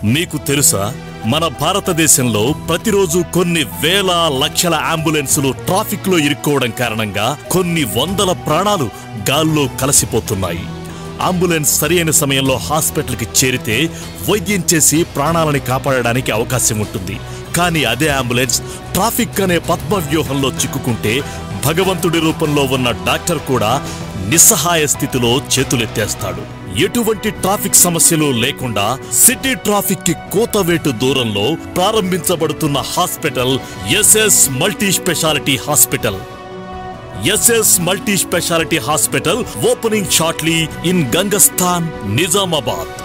మీకు తెలుసా మన భారతదేశంలో ప్రతిరోజు కొన్ని వేల లక్షల అంబులెన్సులు ట్రాఫిక్ లో ఇరుక్కోవడం కారణంగా కొన్ని వందల ప్రాణాలు గాల్లో కలిసిపోతున్నాయి అంబులెన్స్ సరైన సమయంలో హాస్పిటల్కి చేరితే వైద్యం చేసి ప్రాణాలని కాపాడడానికి అవకాశం ఉంటుంది కానీ అదే అంబులెన్స్ ట్రాఫిక్ అనే పద్మ వ్యూహంలో చిక్కుకుంటే భగవంతుడి రూపంలో ఉన్న డాక్టర్ కూడా నిస్సహాయ స్థితిలో చేతులెత్తేస్తాడు ఎటువంటి ట్రాఫిక్ సమస్యలు లేకుండా సిటీ ట్రాఫిక్ కి కోతవేటు దూరంలో ప్రారంభించబడుతున్న hospital SS multi speciality hospital SS multi speciality hospital opening shortly in Gangasthan Nizamabad